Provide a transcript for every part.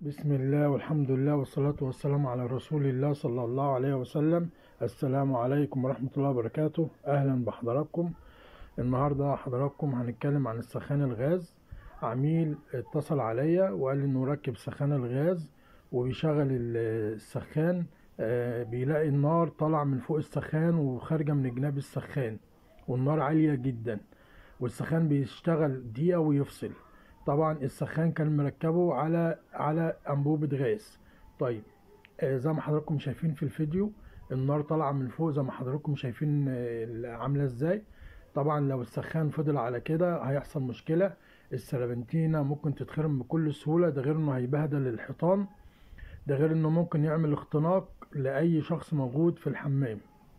بسم الله والحمد لله والصلاة والسلام على رسول الله صلى الله عليه وسلم السلام عليكم ورحمة الله وبركاته أهلا بحضراتكم النهاردة حضراتكم هنتكلم عن السخان الغاز عميل اتصل عليا وقال لي انه ركب سخان الغاز وبيشغل ال- السخان آه، بيلاقي النار طالعة من فوق السخان وخارجة من جناب السخان والنار عالية جدا والسخان بيشتغل دقيقة ويفصل طبعا السخان كان مركبه على على انبوبة غاز طيب آه، زي ما حضراتكم شايفين في الفيديو النار طالعة من فوق زي ما حضراتكم شايفين آه، عاملة ازاي طبعا لو السخان فضل على كده هيحصل مشكلة السربنتينة ممكن تتخرم بكل سهولة ده غير انه هيبهدل الحيطان ده غير انه ممكن يعمل اختناق لأي شخص موجود في الحمام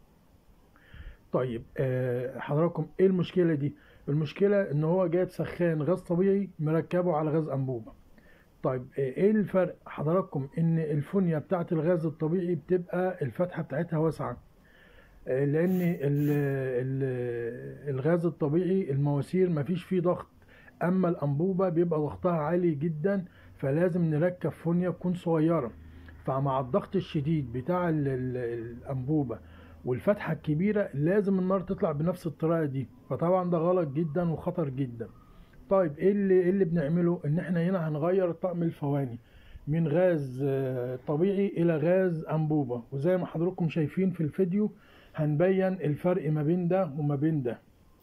طيب آه، حضراتكم ايه المشكلة دي المشكلة ان هو جايب سخان غاز طبيعي مركبه على غاز انبوبة طيب آه، ايه الفرق حضراتكم ان الفونيا بتاعت الغاز الطبيعي بتبقى الفتحة بتاعتها واسعة آه، لان ال ال الغاز الطبيعي المواسير مفيش فيه ضغط اما الانبوبة بيبقى ضغطها عالي جدا فلازم نركب فونيا تكون صغيرة فمع الضغط الشديد بتاع ال- ال- الانبوبة والفتحة الكبيرة لازم النار تطلع بنفس الطريقة دي فطبعا ده غلط جدا وخطر جدا طيب ايه اللي ايه اللي بنعمله ان احنا هنا هنغير طقم الفواني من غاز آه، طبيعي الى غاز انبوبة وزي ما حضراتكم شايفين في الفيديو هنبين الفرق ما بين ده وما بين ده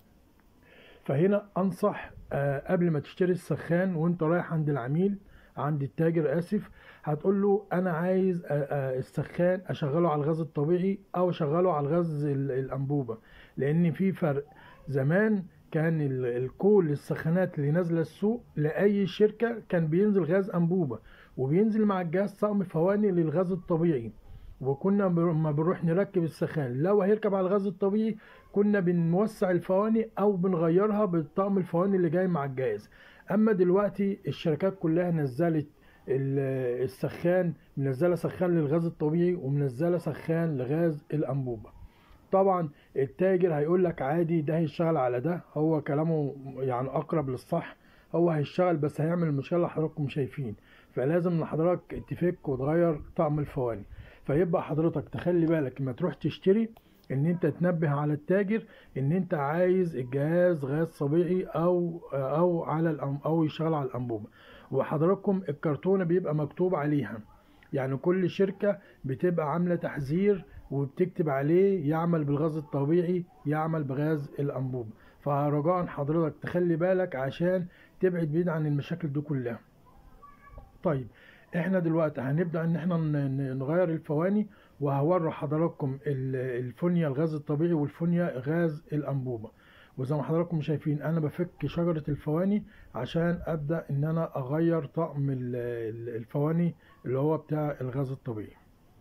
فهنا انصح آه، قبل ما تشتري السخان وانت رايح عند العميل عند التاجر اسف هتقول له انا عايز آه، آه، السخان اشغله على الغاز الطبيعي او اشغله على الغاز ال- الانبوبه لان في فرق زمان كان ال- الكل السخانات اللي نازله السوق لاي شركه كان بينزل غاز انبوبه وبينزل مع الجهاز طقم فواني للغاز الطبيعي وكنا بر- ما بنروح نركب السخان لو هيركب على الغاز الطبيعي كنا بنوسع الفواني او بنغيرها بالطقم الفواني اللي جاي مع الجهاز اما دلوقتي الشركات كلها نزلت ال- السخان منزله سخان للغاز الطبيعي ومنزله سخان لغاز الانبوبه طبعا التاجر هيقول لك عادي ده هيشتغل على ده هو كلامه يعني اقرب للصح هو هيشتغل بس هيعمل المشكله اللي حضراتكم شايفين فلازم ان حضرتك تفك وتغير طقم الفواني فيبقى حضرتك تخلي بالك لما تروح تشتري ان انت تنبه على التاجر ان انت عايز الجهاز غاز طبيعي او او على الأم- او يشتغل على الانبوبه وحضراتكم الكرتونه بيبقى مكتوب عليها يعني كل شركه بتبقى عامله تحذير وبتكتب عليه يعمل بالغاز الطبيعي يعمل بغاز الانبوبه فرجاء حضرتك تخلي بالك عشان تبعد بعيد عن المشاكل دي كلها طيب احنا دلوقتي هنبدأ ان احنا ن- ن- نغير الفواني وهوري حضراتكم ال- الفونيا الغاز الطبيعي والفونيا غاز الانبوبة وزي ما حضراتكم شايفين انا بفك شجرة الفواني عشان ابدأ ان انا اغير طقم ال- ال- الفواني اللي هو بتاع الغاز الطبيعي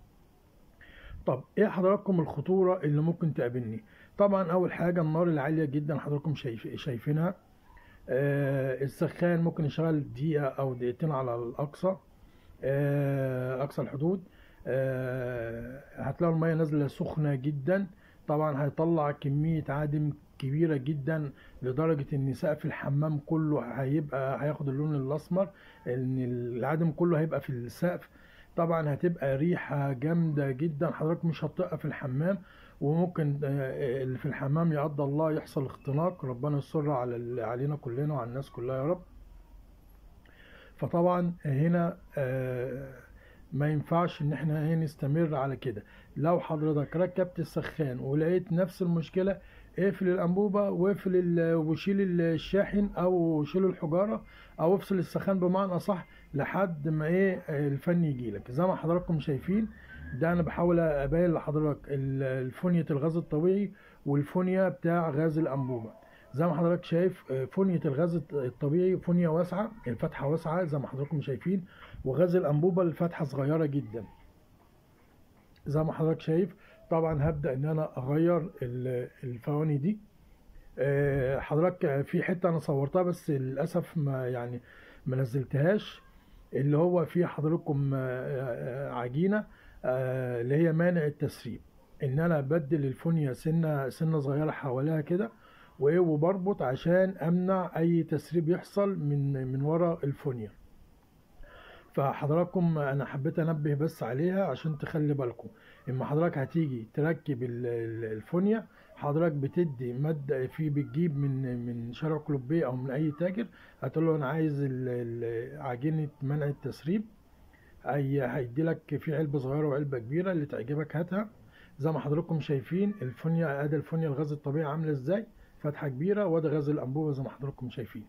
طب ايه حضراتكم الخطورة اللي ممكن تقابلني طبعا اول حاجة النار العالية جدا حضراتكم شايف شايفينها آه، السخان ممكن يشتغل دقيقة أو دقيقتين على الأقصى آه، أقصى الحدود آه، هتلاقوا المية نازلة سخنة جدا طبعا هيطلع كمية عادم كبيرة جدا لدرجة إن سقف الحمام كله هيبقى هياخد اللون الأسمر إن العادم كله هيبقى في السقف طبعا هتبقى ريحة جامدة جدا حضرتك مش هتطيقها في الحمام وممكن آه، اللي في الحمام يقضى الله يحصل اختناق ربنا يستر على ال- علينا كلنا وعلى الناس كلها يا رب فطبعا هنا آه، ما ينفعش ان احنا هنا نستمر على كده لو حضرتك ركبت السخان ولقيت نفس المشكلة اقفل الانبوبة واقفل ال- وشيل الشاحن او شيل الحجارة او افصل السخان بمعنى صح لحد ما ايه الفن يجيلك زي ما حضراتكم شايفين ده انا بحاول ابين لحضرتك ال- الفونية الغاز الطبيعي والفونية بتاع غاز الانبوبة زي ما حضرتك شايف آه، فونية الغاز الط- الطبيعي فونية واسعة الفتحة واسعة زي ما حضراتكم شايفين وغاز الانبوبة الفتحة صغيرة جدا زي ما حضرتك شايف طبعا هبدأ ان انا اغير ال- الفواني دي آه، حضرتك في حتة انا صورتها بس للاسف ما يعني ما نزلتهاش اللي هو في حضراتكم آه، آه، عجينة آه، اللي هي مانع التسريب ان انا بدل الفونيا سنة سنة صغيرة حواليها كده وايه وبربط عشان امنع اي تسريب يحصل من من ورا الفونيا فحضراتكم انا حبيت انبه بس عليها عشان تخلي بالكم اما حضرتك هتيجي تركب ال- ال- الفونيا حضرتك بتدي ماده في بتجيب من من شارع كلوبيه او من اي تاجر هتقول له انا عايز ال- ال- عجينه منع التسريب هي هيدي لك في علبه صغيره وعلبه كبيره اللي تعجبك هاتها زي ما حضراتكم شايفين الفونيا ادي الفونيا الغاز الطبيعي عامله ازاي فتحه كبيره وادي غاز الانبوبه زي ما حضراتكم شايفين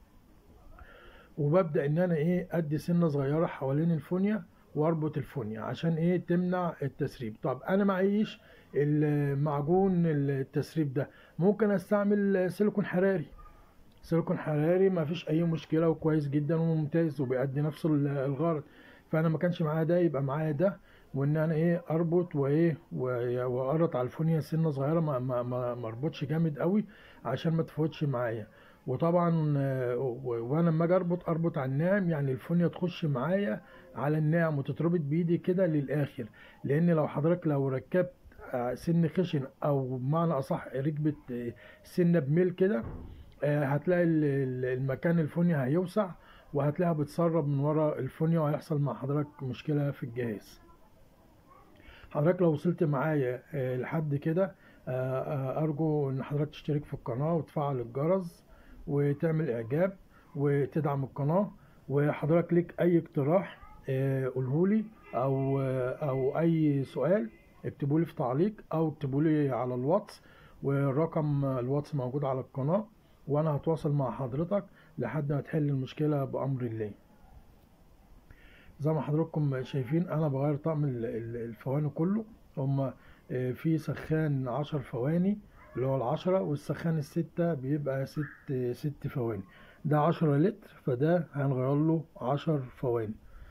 وببدا ان انا ايه ادي سنه صغيره حوالين الفونيا واربط الفونيا عشان ايه تمنع التسريب طب انا معيش المعجون التسريب ده ممكن استعمل سيليكون حراري سيليكون حراري ما فيش اي مشكله وكويس جدا وممتاز وبيأدي نفس ال- الغرض فانا ما كانش معايا ده يبقى معايا ده وان انا ايه اربط وايه و- واربط على الفونيا سنه صغيره ما ما ما ما اربطش جامد قوي عشان ما تفوتش معايا وطبعا آه، و- وانا لما اجي اربط اربط على الناعم يعني الفونيا تخش معايا على الناعم وتتربط بايدي كده للاخر لان لو حضرتك لو ركبت آه، سن خشن او بمعنى اصح ركبه آه، سنه بميل كده آه، هتلاقي ال- ال- المكان الفونيا هيوسع وهتلاقيها بتسرب من ورا الفونيا وهيحصل مع حضرتك مشكله في الجهاز حضرتك لو وصلت معايا آه، لحد كده آه، آه، ارجو ان حضرتك تشترك في القناه وتفعل الجرس وتعمل اعجاب وتدعم القناه وحضرتك ليك اي اقتراح آه، قولهولي او آه، او اي سؤال اكتبولي في تعليق او اكتبولي على الواتس والرقم الواتس موجود على القناه وانا هتواصل مع حضرتك لحد ما تحل المشكله بامر الله زي ما حضراتكم شايفين انا بغير طقم ال- ال- الفواني كله هما آه، في سخان عشر فواني اللي هو العشرة والسخان الستة بيبقى ست ست فواني ده عشرة لتر فده هنغير له عشر فواني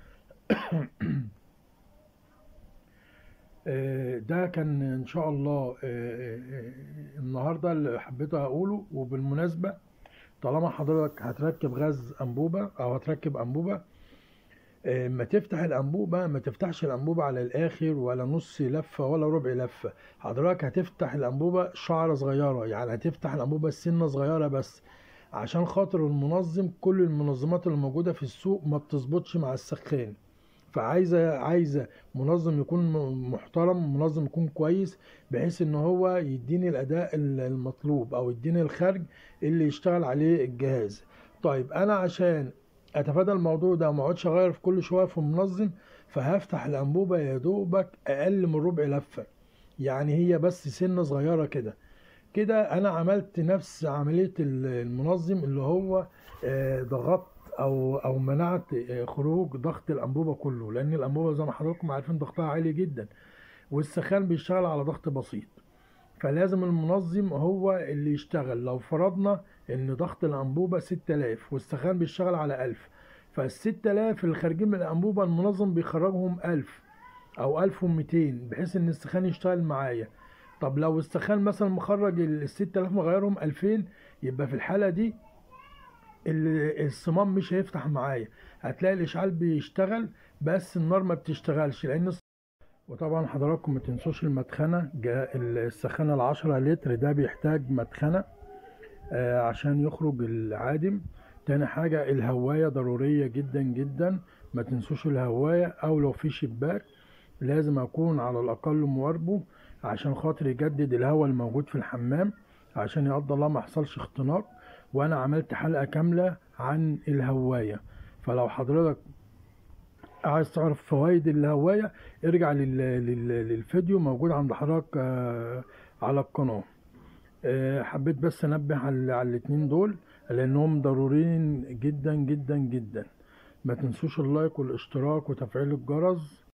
آه، ده كان ان شاء الله آه، آه، النهارده اللي حبيت اقوله وبالمناسبه طالما حضرتك هتركب غاز انبوبه او هتركب انبوبه آه، ما تفتح الانبوبه ما تفتحش الانبوبه على الاخر ولا نص لفه ولا ربع لفه حضرتك هتفتح الانبوبه شعره صغيره يعني هتفتح الانبوبه السنه صغيره بس عشان خاطر المنظم كل المنظمات اللي موجوده في السوق ما بتظبطش مع السخان فعايزه عايزه منظم يكون م- محترم منظم يكون كويس بحيث ان هو يديني الاداء ال- المطلوب او يديني الخارج اللي يشتغل عليه الجهاز طيب انا عشان اتفادى الموضوع ده وما اقعدش اغير في كل شويه في منظم فهفتح الانبوبه يا دوبك اقل من ربع لفه يعني هي بس سنه صغيره كده كده انا عملت نفس عمليه ال- المنظم اللي هو آه، ضغطت او او منعت آه، خروج ضغط الانبوبه كله لان الانبوبه زي ما حضراتكم عارفين ضغطها عالي جدا والسخان بيشتغل على ضغط بسيط فلازم المنظم هو اللي يشتغل لو فرضنا ان ضغط الانبوبه 6000 والسخان بيشتغل على 1000 فال 6000 اللي خارجين من الانبوبه المنظم بيخرجهم 1000 او 1200 بحيث ان السخان يشتغل معايا طب لو السخان مثلا مخرج ال 6000 مغيرهم 2000 يبقى في الحاله دي ال- الصمام مش هيفتح معايا هتلاقي الاشعال بيشتغل بس النار ما بتشتغلش لان الص- وطبعا حضراتكم ما تنسوش المدخنه جا- السخانه العشرة لتر ده بيحتاج مدخنه آه، عشان يخرج العادم تاني حاجة الهواية ضرورية جدا جدا ما تنسوش الهواية او لو في شباك لازم اكون على الاقل مواربه عشان خاطر يجدد الهواء الموجود في الحمام عشان يقضى الله ما يحصلش اختناق وانا عملت حلقة كاملة عن الهواية فلو حضرتك عايز تعرف فوائد الهواية ارجع لل... لل... للفيديو موجود عند حضرتك آه، على القناة آه، حبيت بس انبه على, على الاتنين دول لانهم ضروريين جدا جدا جدا ما تنسوش اللايك والاشتراك وتفعيل الجرس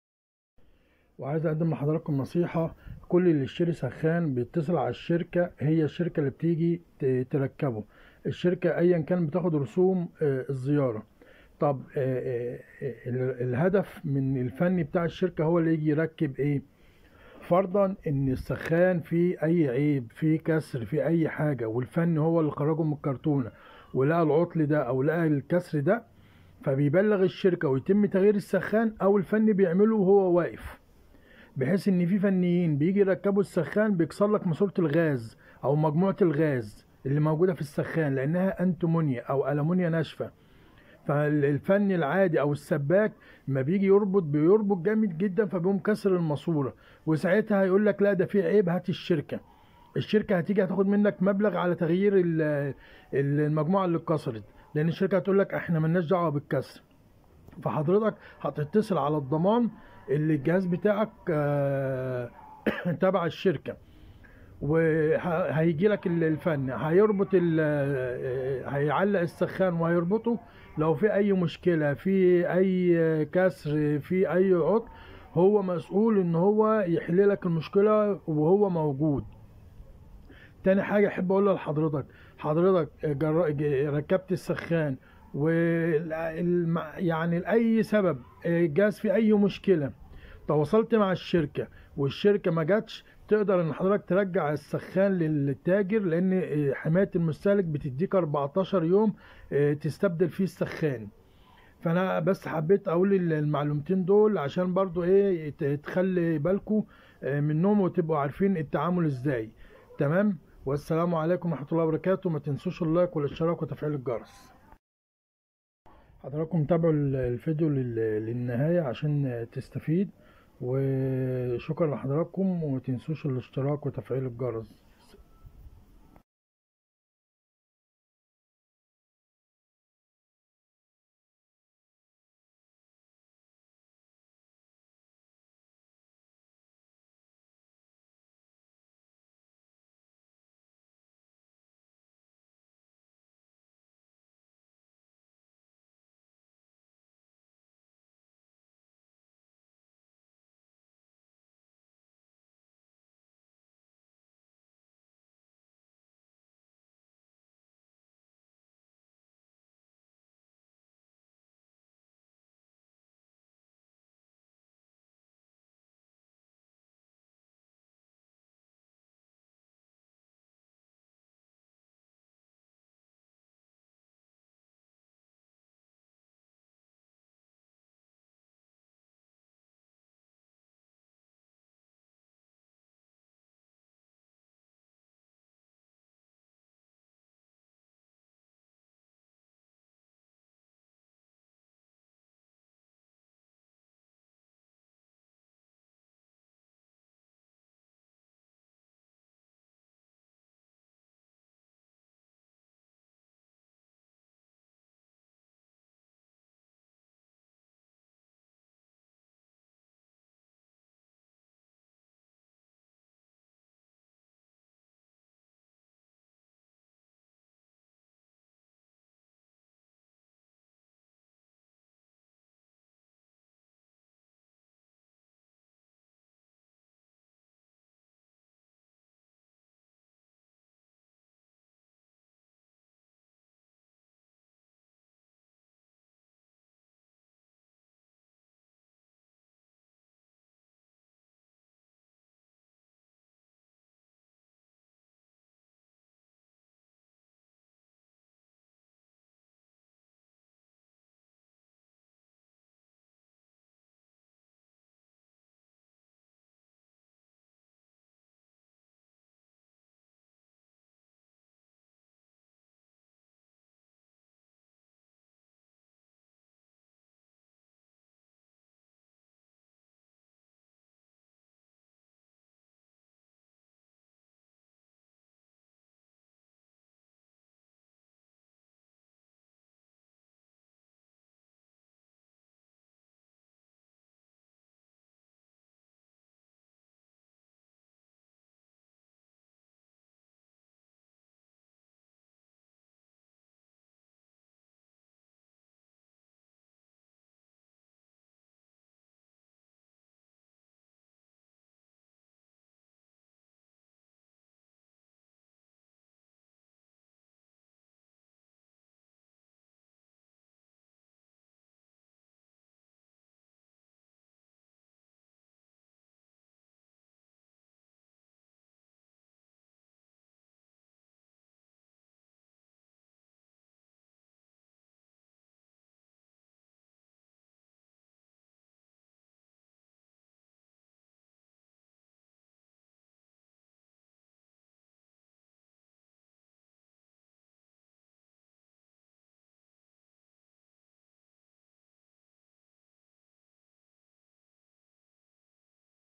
وعايز اقدم لحضراتكم نصيحة كل اللي يشتري سخان بيتصل على الشركة هي الشركة اللي بتيجي ت- تركبه الشركة ايا كان بتاخد رسوم آه، الزيارة طب آه، آه، آه، ال- الهدف من الفني بتاع الشركة هو اللي يجي يركب ايه فرضا ان السخان فيه اي عيب فيه كسر فيه اي حاجة والفني هو اللي خرجه من الكرتونة ولقى العطل ده او لقى الكسر ده فبيبلغ الشركة ويتم تغيير السخان او الفني بيعمله وهو واقف بحيث ان في فنيين بيجي يركبوا السخان بيكسر لك ماسورة الغاز او مجموعة الغاز اللي موجودة في السخان لانها انتمونيا او المونيا ناشفة فالفني العادي او السباك ما بيجي يربط بيربط جامد جدا فبيقوم كسر الماسوره وساعتها هيقول لك لا ده في عيب هات الشركه الشركه هتيجي هتاخد منك مبلغ على تغيير ال- المجموعه اللي اتكسرت لان الشركه هتقول لك احنا ملناش دعوه بالكسر فحضرتك هتتصل على الضمان اللي الجهاز بتاعك آه، تبع الشركه وهيجي لك الفن هيربط ال- آه، هيعلق السخان وهيربطه لو في اي مشكله في اي كسر في اي عطل هو مسؤول ان هو يحل لك المشكله وهو موجود تاني حاجة أحب أقولها لحضرتك حضرتك جر... ج- ركبت السخان و الم- يعني لأي سبب الجهاز في أي مشكلة تواصلت مع الشركة والشركة ما جاتش تقدر ان حضرتك ترجع السخان للتاجر لان حماية المستهلك بتديك 14 يوم تستبدل فيه السخان فانا بس حبيت اقول المعلومتين دول عشان برضو ايه ت- تخلي بالكم منهم وتبقوا عارفين التعامل ازاي تمام والسلام عليكم ورحمة الله وبركاته ما تنسوش اللايك والاشتراك وتفعيل الجرس حضراتكم تابعوا ال- الفيديو لل- للنهاية عشان تستفيد وشكرا لحضراتكم وما تنسوش الاشتراك وتفعيل الجرس